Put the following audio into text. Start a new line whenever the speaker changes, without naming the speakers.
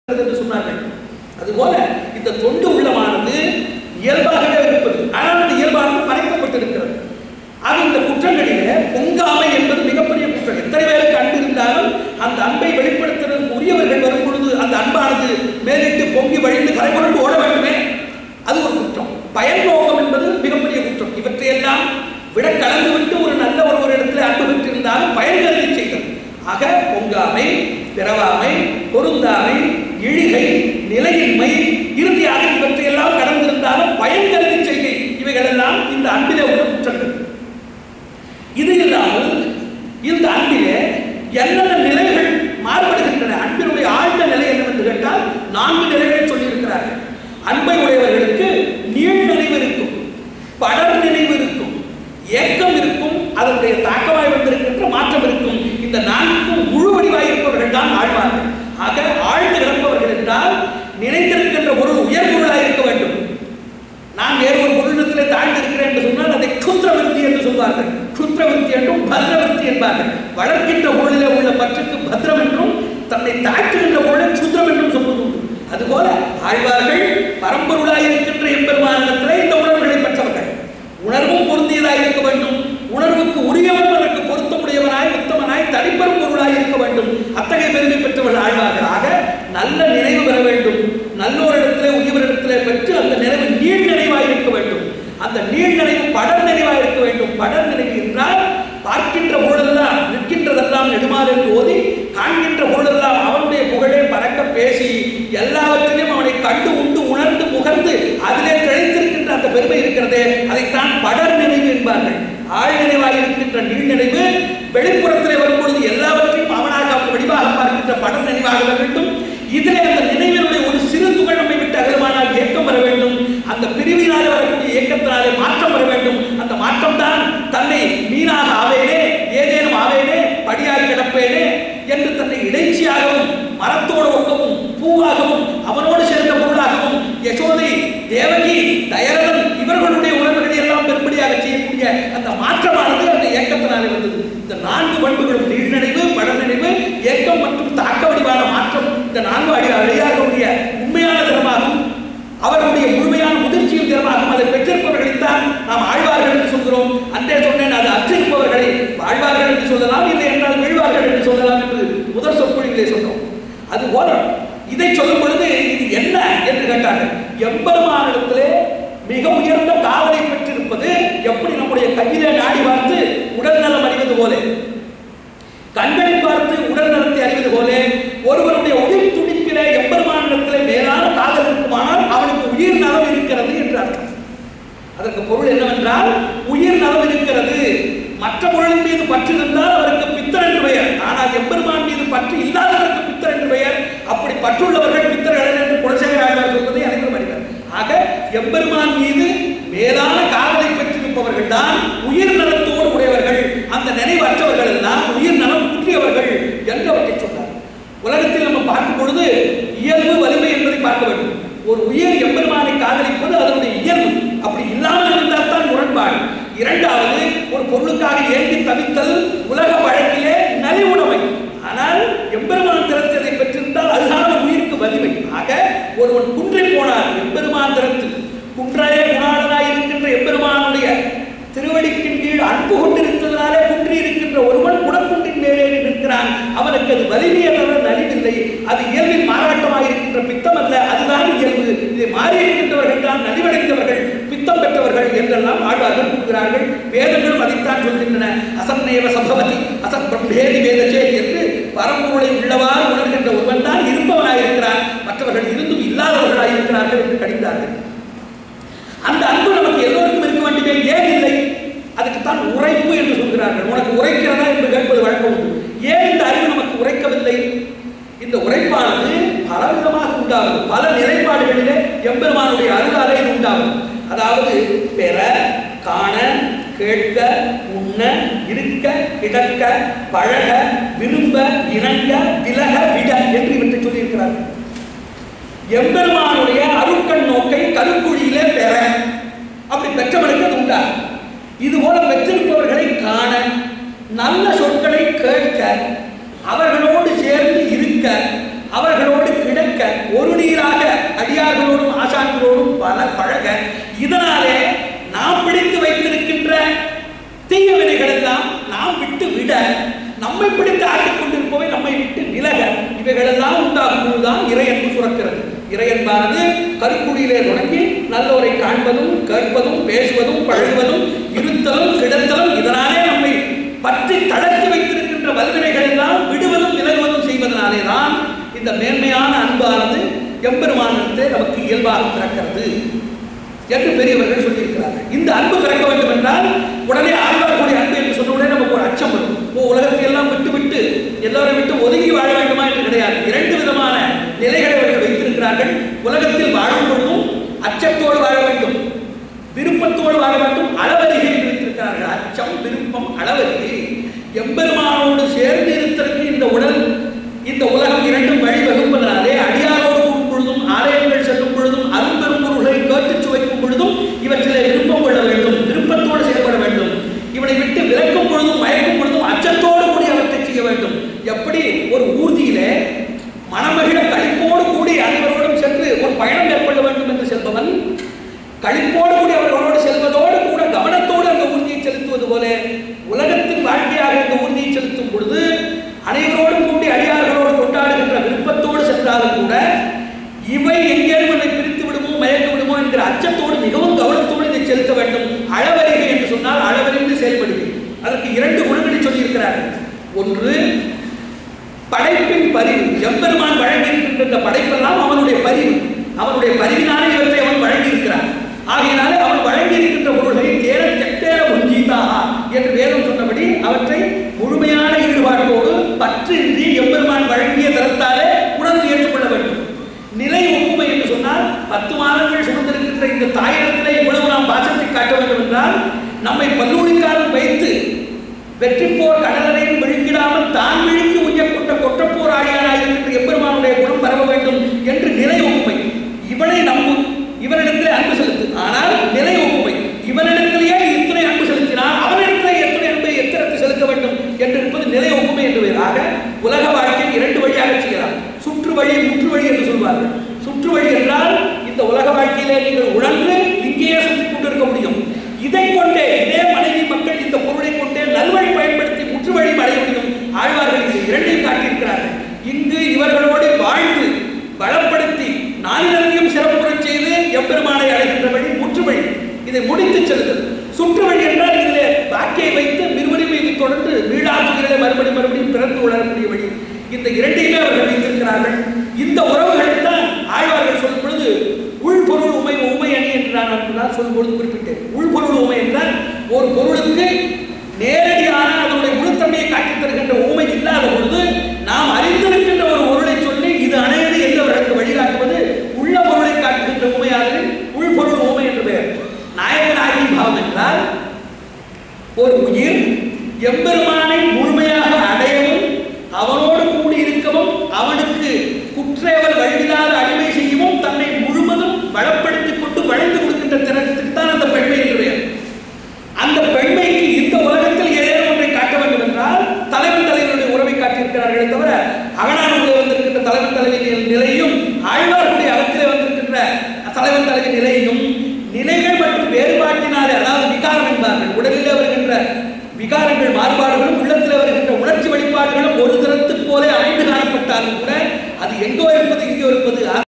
என்று சொன்னார்கள் அதுபோல இந்த தொண்டு உள்ளமானது இயல்பாகவே இருப்பது ஆனால் அந்த இயல்பானது மறைக்கப்பட்டிருக்கிறது ஆக இந்த குற்றங்களிலே பொங்காமை என்பது மிகப்பெரிய குற்றம் எத்தனை பேருக்கு அன்பு இருந்தாலும் அந்த அன்பை வெளிப்படுத்துவதற்கு உரியவர்கள் வரும் பொழுது அந்த அன்பானது மேலிட்டு பொங்கி வழிந்து கரை புரண்டு ஓட வேண்டுமே அது ஒரு குற்றம் பயன் நோக்கம் என்பது மிகப்பெரிய குற்றம் இவற்றையெல்லாம் விட கலந்து விட்டு ஒரு நல்ல ஒரு ஒரு இடத்துல அன்பு பெற்றிருந்தாலும் பயன் கருதி செய்தல் ஆக பொங்காமை பிறவாமை பொருந்தாமை இழிகை நிலையின்மை இறுதியாக இவற்றையெல்லாம் கடந்திருந்தாலும் பயன் கருதி செய்கை இவைகளெல்லாம் இந்த அன்பிலே உள்ள குற்றங்கள் இது இல்லாமல் இந்த அன்பிலே என்னென்ன நிலைகள் மாறுபடுகின்றன அன்பினுடைய ஆழ்ந்த நிலை என்னவென்று கேட்டால் நான்கு நிலைகளை சொல்லியிருக்கிறார்கள் அன்பை உடையவர்களுக்கு நீள் நினைவு இருக்கும் படர் நினைவு இருக்கும் ஏக்கம் இருக்கும் அதனுடைய தாக்கமாய் வந்திருக்கின்ற மாற்றம் இருக்கும் இந்த நான்கும் முழு வடிவாய் இருப்பவர்கள் தான் ஆழ்வார்கள் ஆக ஆழ்ந்து கிடப்பவர்கள் என்றால் நினைத்திருக்கின்ற பொருள் உயர் பொருளாய் இருக்க வேண்டும் நான் வேறு ஒரு பொருளிடத்திலே தாழ்ந்திருக்கிறேன் என்று சொன்னால் அதை க்ஷுத்ரவிருத்தி என்று சொல்வார்கள் க்ஷுத்ரவிருத்தி என்றும் பத்ரவிருத்தி என்பார்கள் வளர்க்கின்ற பொருளிலே உள்ள பற்றுக்கு பத்ரம் என்றும் தன்னை தாழ்த்துகின்ற பொருளை க்ஷுத்ரம் என்றும் சொல்வது உண்டு அதுபோல ஆழ்வார்கள் பரம்பொருளாய் இருக்கின்ற எம்பெருமானிடத்திலே இந்த உணர்வுகளை பெற்றவர்கள் உணர்வும் பொருந்தியதாய் இருக்க வேண்டும் உணர்வுக்கு உரியவன் அதற்கு பொருத்தமுடையவனாய் உத்தமனாய் தனிப்பெரும் பொருளாய் இருக்க வேண்டும் அத்தகைய பெருமை பெற்றவர்கள் ஆழ்வார்கள் ஆக நல்ல நினைவு பெற வேண்டும் நல்லோரிடத்திலே உரியவரிடத்திலே பெற்று அந்த நினைவு நீள் நினைவாய் இருக்க வேண்டும் அந்த நீள் நினைவு படர் நினைவாய் இருக்க வேண்டும் படர் நினைவு என்றால் பார்க்கின்ற பொருளெல்லாம் நிற்கின்றதெல்லாம் நெடுமாறு என்று ஓதி காண்கின்ற பொருளெல்லாம் அவனுடைய புகழே பறக்க பேசி எல்லாவற்றிலும் அவனை கண்டு உண்டு உணர்ந்து முகர்ந்து அதிலே திளைத்திருக்கின்ற அந்த பெருமை இருக்கிறதே அதைத்தான் படர் நினைவு என்பார்கள் ஆழ் நினைவாக இருக்கின்ற நீள் நினைவு வெளிப்புறத்திலே வரும்பொழுது எல்லாவற்றையும் அவனாக அவன் வடிவாக பார்க்கின்ற படர் நினைவாக வேண்டும் இதிலே அந்த நினைவினுடைய ஒரு சிறு துகள் நம்மை விட்டு அகலமானால் ஏக்கம் வர வேண்டும் அந்த பிரிவினாலே வரக்கூடிய ஏக்கத்தினாலே மாற்றம் வர வேண்டும் அந்த மாற்றம் தான் தன்னை மீனாக ஆவேனே ஏதேனும் ஆவேனே படியாய் கிடப்பேனே என்று தன்னை இடைச்சியாகவும் மரத்தோடு ஒக்கவும் பூவாகவும் அவனோடு சேர்ந்த பொருளாகவும் யசோதை தேவகி தயரதன் இவர்களுடைய உணர்வுகளை எல்லாம் பெரும்படியாக செய்யக்கூடிய அந்த மாற்றமானது அந்த ஏக்கத்தினாலே வந்தது இந்த நான்கு பண்புகளும் நீழ்நினைவு படநினைவு ஏக்கம் மற்றும் தாக்க வடிவான மாற்றம் இந்த நான்கு அடி அடியார்களுடைய உண்மையான திறமாகும் அவர்களுடைய முழுமையான முதிர்ச்சியும் திறமாகும் அதை பெற்றிருப்பவர்களைத்தான் நாம் ஆழ்வார்கள் என்று சொல்கிறோம் அன்றே சொன்னேன் அது அற்றிருப்பவர்களை ஆழ்வார்கள் என்று சொல்லலாம் இல்லை என்றால் வீழ்வார்கள் என்று சொல்லலாம் என்று முதல் சொற்பொழிவிலே சொன்னோம் அதுபோல இதை சொல்லும் பொழுது இது என்ன என்று கேட்டார்கள் எம்பெருமானிடத்திலே மிக உயர்ந்த காவலை பெற்றிருப்பது எப்படி நம்முடைய கையிலே நாடி பார்த்து உடல் நலம் அறிவது போல கண்களை பார்த்து உடல் நலத்தை அறிவது போல ஒருவருடைய உயிர் துடிப்பிலே எம்பெருமானிடத்திலே மேலான காதல் இருக்குமானால் அவனுக்கு உயிர் நலம் இருக்கிறது என்று அர்த்தம் அதற்கு பொருள் என்னவென்றால் உயிர் நலம் இருக்கிறது மற்ற பொருளின் மீது பற்று இருந்தால் அவருக்கு பித்தர் என்று பெயர் ஆனால் எம்பெருமான் மீது பற்று இல்லாதவருக்கு பித்தர் என்று பெயர் அப்படி பற்றுள்ளவர்கள் பித்தர்கள் என்று குலசேகராழ்வார் சொல்வதை அனைவரும் அறிவர் ஆக எம்பெருமான் மீது மேலான காதலை பெற்றிருப்பவர்கள் தான் உயிர் நலத்தோடு உடையவர்கள் அந்த நினைவற்றவர்கள் எல்லாம் உயிர் நலம் குற்றியவர்கள் என்று அவற்றை சொன்னார் உலகத்தில் நம்ம பார்க்கும் பொழுது இயல்பு வலிமை என்பதை பார்க்க வேண்டும் ஒரு உயிர் எம்பெருமானை காதலிப்பது அதனுடைய இயல்பு அப்படி இல்லாமல் இருந்தால் தான் முரண்பாடு இரண்டாவது ஒரு பொருளுக்காக ஏங்கி தவித்தல் உலக வழக்கிலே நலிவுடைமை ஆனால் எம்பெருமான் திறத்ததை பெற்றிருந்தால் அதுதான் ஒரு உயிருக்கு வலிமை ஆக ஒருவன் குன்றை போனார் எம்பெருமான் திறத்து குன்றையே குணாளனாய் இருக்கின்ற எம்பெருமானுடைய திருவடிக்கின் கீழ் அன்பு கொண்டிருந்ததனாலே குன்றி இருக்கின்ற ஒருவன் குணக்குன்றின் மேலே நிற்கிறான் அவனுக்கு அது வலிமையை தவிர நலிவில்லை அது இயல்பின் மாறாட்டமாக இருக்கின்ற பித்தம் அல்ல அதுதான் இயல்பு இதை மாறி இருக்கின்றவர்கள் தான் நலிவடைந்தவர்கள் பித்தம் பெற்றவர்கள் என்றெல்லாம் ஆழ்வார்கள் கூறுகிறார்கள் வேதங்களும் அதைத்தான் சொல்கின்றன அசன்னேவ சம்பவதி அசத் பிரம்மேதி வேதச்சே என்று பரம்பொருளை உள்ளவாறு உணர்கின்ற ஒருவன் தான் இருப்பவனாயிருக்கிறான் மற்றவர்கள் இருந்தும் இல்லாதவர்களாயிருக்கிறார்கள் என்று கடிந்தார்கள் அந்த அன்பு நமக்கு எல்லோருக்கும் இருக்க வேண்டுமே ஏன் இல்லை அதுக்குத்தான் உரைப்பு என்று சொல்கிறார்கள் உனக்கு உரைக்கிறதா என்று கேட்பது வழக்கம் உண்டு ஏன் இந்த அறிவு நமக்கு உரைக்கவில்லை இந்த உரைப்பானது பலவிதமாக உண்டாகுது பல நிலைப்பாடுகளிலே எம்பெருமானுடைய அருளாலே இது உண்டாகுது அதாவது பெற காண கேட்க உண்ண இருக்க கிடக்க பழக விரும்ப இணங்க விலக விட என்று இவற்றை சொல்லியிருக்கிறார்கள் எம்பெருமானுடைய அருட்கண் நோக்கை கருக்குழியிலே பெற அப்படி பெற்றவனுக்கு அது உண்டா இது போல பெற்றிருப்பவர்களை காண நல்ல சொற்களை கேட்க அவர்களோடு சேர்ந்து இருக்க அவர்களோடு கிடக்க நம்மை பிடித்து ஆட்டிக் கொண்டிருப்பவை நம்மை விட்டு விலக இவைகளெல்லாம் உண்டாகும் பொழுதுதான் இறையன்பு சுரக்கிறது இறையன்பானது கருக்குழியிலே தொடங்கி நல்லோரை காண்பதும் கேட்பதும் பேசுவதும் பழகுவதும் இருத்தலும் கிடத்தலும் இதனாலே நம்மை பற்றி தளர்த்தி வைத்திருக்கின்ற வல்வினைகள் எல்லாம் விடுவதும் விலகுவதும் செய்வதனாலே தான் இந்த மேன்மையான அன்பானது எம்பெருமானத்தை நமக்கு இயல்பாக பிறக்கிறது என்று பெரியவர்கள் சொல்லியிருக்கிறார்கள் இந்த அன்பு பிறக்க வேண்டும் என்றால் உடனே ஆழ்வார்களுடைய அன்பு என்று சொன்ன உடனே நமக்கு ஒரு அச்சம் வரும் ஓ உலகத்தை எல்லாம் விட்டு விட்டு எல்லாரும் விட்டு ஒதுங்கி வாழ வேண்டுமா என்று கிடையாது இரண்டு விதமான நிலைகளை அவர்கள் வைத்திருக்கிறார்கள் உலகத்தில் வாழும் பொழுதும் அச்சத்தோடு வாழ வேண்டும் விருப்பத்தோடு வாழ வேண்டும் அளவரிகை என்று வைத்திருக்கிறார்கள் அச்சம் விருப்பம் அளவரிகை எம்பெருமானோடு சேர்ந்து இருத்தற்கு இந்த உடல் இந்த உலகம் இரண்டும் வழி வகுப்பதனாலே அடியாரோடு கூடும் பொழுதும் ஆலயங்கள் செல்லும் பொழுதும் அரும்பெரும் பொருள்களை கேட்டுச் சுவைக்கும் பொழுதும் இவற்றிலே விருப்பம் கொள்ள வேண்டும் விருப்பத்தோடு செயல்பட வேண்டும் இவனை விட்டு விலக்கும் பொழுதும் மயக்கும் பொழுதும் அச்சத்தோடு கூடி அவற்றை செய்ய வேண்டும் எப்படி ஒரு ஊர்தியிலே மனமகிழ கழிப்போடு கூடி அனைவரோடும் சென்று ஒரு பயணம் மேற்கொள்ள வேண்டும் என்று செல்பவன் கழிப்போடு கூடி அவர்களோடு செல்வதோடு கூட கவனத்தோடு அந்த ஊர்தியை செலுத்துவது போல உலகத்தின் வாழ்க்கையாக இந்த ஊர்தியை செலுத்தும் பொழுது அனைவரோடும் கூடி அடியார்களோடு கொண்டாடுகின்ற விருப்பத்தோடு சென்றாலும் கூட இவை எங்கேயும் என்னை பிரித்து விடுமோ மயக்க விடுமோ என்கிற அச்சத்தோடு மிகவும் கவனத்தோடு இதை செலுத்த வேண்டும் அளவறிகை என்று சொன்னால் அளவறிந்து செயல்படுகை அதற்கு இரண்டு குணங்களை சொல்லியிருக்கிறார்கள் ஒன்று படைப்பின் பரிவு எம்பெருமான் வழங்கி இருக்கின்ற இந்த படைப்பெல்லாம் அவனுடைய பரிவு அவனுடைய பரிவினாலே இவற்றை அவன் வழங்கி இருக்கிறான் ஆகையினாலே அவன் வழங்கி இருக்கின்ற பொருள்களை தேர தெட்டேர முஞ்சிதாக என்று வேதம் சொன்னபடி அவற்றை முழுமையான ஈடுபாட்டோடு பற்றின்றி எம்பெருமான் வழங்கிய தரத்தாலே உணர்ந்து ஏற்றுக்கொள்ள வேண்டும் நிலை ஒப்புமை என்று சொன்னால் பத்து மாதங்கள் சுமந்திருக்கின்ற இந்த தாயிடத்திலே இவ்வளவு நாம் பாசத்தை காட்ட வேண்டும் என்றால் நம்மை பல்லூழிக்காரன் வைத்து வெற்றி போர் கடலரையும் விழுங்கிடாமல் தான் விழுங்கி உய்யப்பட்ட கொற்றப்போர் ஆடியாராய் இருக்கின்ற எம்பெருமானுடைய குணம் பரவ வேண்டும் என்று நிலை ஒப்புமை இவனை நம்பு இவனிடத்திலே அன்பு செலுத்து ஆனால் நிலை ஒப்புமை இவனிடத்திலேயே நீ இத்தனை அன்பு செலுத்தினால் அவனிடத்திலே எத்தனை அன்பை எத்திரத்து செலுத்த வேண்டும் என்று இருப்பது நிலை ஒப்புமை என்று வேறாக உலக வாழ்க்கை இரண்டு வழியாக செய்யலாம் சுற்று வழி முற்று வழி என்று சொல்வார்கள் சுற்று வழி என்றால் இந்த உலக வாழ்க்கையிலே நீங்கள் உணர்ந்து இங்கேயே சுற்றிக் கொண்டிருக்க முடியும் இதை கொண்டே இதே மனைவி மக்கள் இந்த பொருளை கொண்டே நல்வழி பயன்படுத்தி முற்று வழி அடைய முடியும் ஆழ்வார்கள் இது இரண்டையும் காட்டியிருக்கிறார்கள் இங்கு இவர்களோடு வாழ்ந்து பலப்படுத்தி நாளினத்தையும் சிறப்புறச் செய்து எம்பெருமானை அழைக்கின்ற வழி முற்று வழி இதை முடித்து செல்லுதல் சுற்று வழி என்றால் இதிலே பாக்கியை வைத்து மிருமரிமை இதை தொடர்ந்து வீடாக்குகிறதை மறுபடி மறுபடியும் பிறந்து உணரக்கூடிய வழி இந்த இரண்டையுமே அவர்கள் வைத்திருக்கிறார்கள் இந்த உறவுகளைத்தான் ஆழ்வார்கள் சொல்லும் பொழுது உள்பொருள் உமை உமை அணி என்று நான் நான் சொல்லும் பொழுது குறிப்பிட்டேன் உள்பொருள் உமை என்றால் ஒரு பொருளுக்கு நேரடியான அதனுடைய முழுத்தன்மையை காட்டித் தருகின்ற உண்மை இல்லாத பொழுது நாம் அறிந்திருக்கின்ற ஒரு பொருளை சொல்லி இது அணையது என்று அவர்களுக்கு வழிகாட்டுவது உள்ள பொருளை காட்டுகின்ற உண்மையாளரின் உள்பொருள் உண்மை என்று பெயர் நாயகனாகி பாவம் என்றால் ஒரு உயிர் எம்பெருமானை முழுமையாக அடையவும் அவனோடு கூடி இருக்கவும் அவனுக்கு குற்றேவல் வழிவில்லாத அடிமை செய்யவும் தன்னை முழுவதும் வளப்படுத்திக் கொண்டு வளைந்து கொடுக்கின்ற திறத்துக்கு தான் அந்த பெண்மை என்று பெயர் அந்த பெண்மைக்கு இந்த உலகத்தில் ஏதேனும் ஒன்றை காட்ட வேண்டும் என்றால் தலைவன் தலைவனுடைய உறவை காட்டியிருக்கிறார்களே தவிர அகனானுடைய வந்திருக்கின்ற தலைவன் தலைவியின் நிலையும் ஆழ்வார்களுடைய அகத்திலே வந்திருக்கின்ற தலைவன் தலைவி நிலையும் நிலைகள் மற்றும் வேறுபாட்டினாலே அதாவது விகாரம் என்பார்கள் உடலிலே வருகின்ற விகாரங்கள் மாறுபாடுகளும் உள்ளத்தில் வருகின்ற உணர்ச்சி வெளிப்பாடுகளும் ஒரு தரத்துக்கு போலே அமைந்து காணப்பட்டாலும் கூட அது எங்கோ இருப்பது இங்கோ இருப்பது